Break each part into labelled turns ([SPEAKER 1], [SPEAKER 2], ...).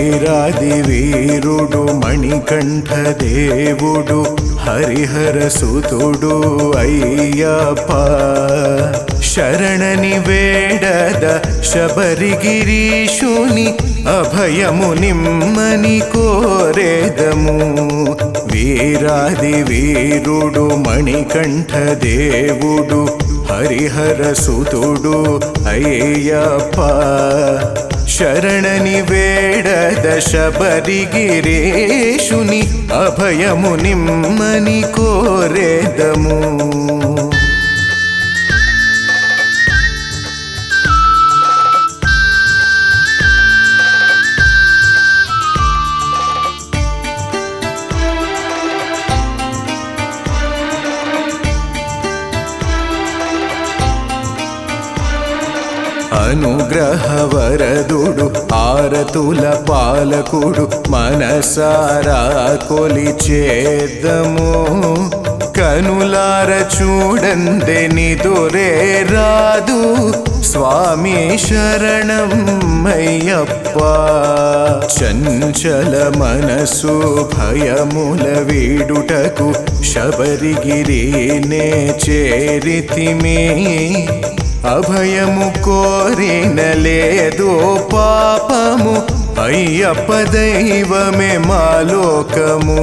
[SPEAKER 1] వీరాది వీరుడు మణికంఠ దేవుడు హరిహర సుతుడు అయ్యప్ప శరణని వేడద శబరిగిరీషుని అభయము నిమ్మని కోరేదము వీరాది వీరుడు మణికంఠ దేవుడు హరిహర సుతుడు అయ్యప్ప శరణని వేడద శబరిగిరీషుని అభయము నిమ్మని కోరేదము అనుగ్రహవరదుడు ఆరతుల పాలకుడు మనసారా కొలిచేద్దము కనులార చూడందే నిదురే రాదు స్వామి శరణం అయ్యప్ప చంచల మనసు భయముల వీడుటకు శబరిగిరినే చేరితిమి అభయము కోరిన లేదు పాపము అయ్యప్ప దైవమే మా లోకము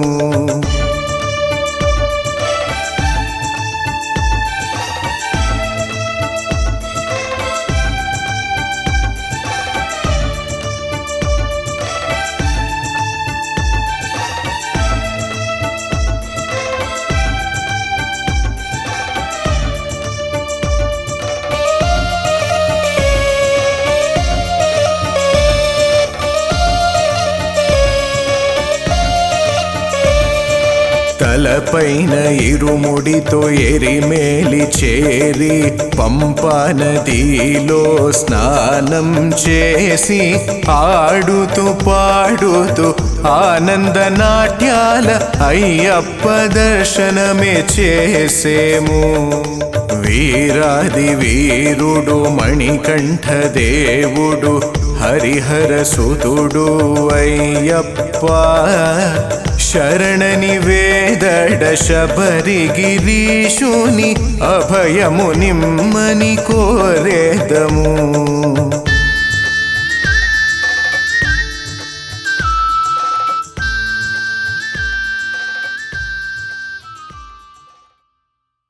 [SPEAKER 1] తలపైన ఇరుముడితో ఎరిమేలి చేరి పంపా నదిలో స్నానం చేసి ఆడుతూ పాడుతూ ఆనంద నాట్యాల అయ్యప్ప దర్శనమే చేసేము వీరాది వీరుడు మణికంఠ దేవుడు హరిహర సుతుడు అయ్యప్ప శరణని వేదడ శబరిగిరీషుని అభయము నిమ్మని కోరేదము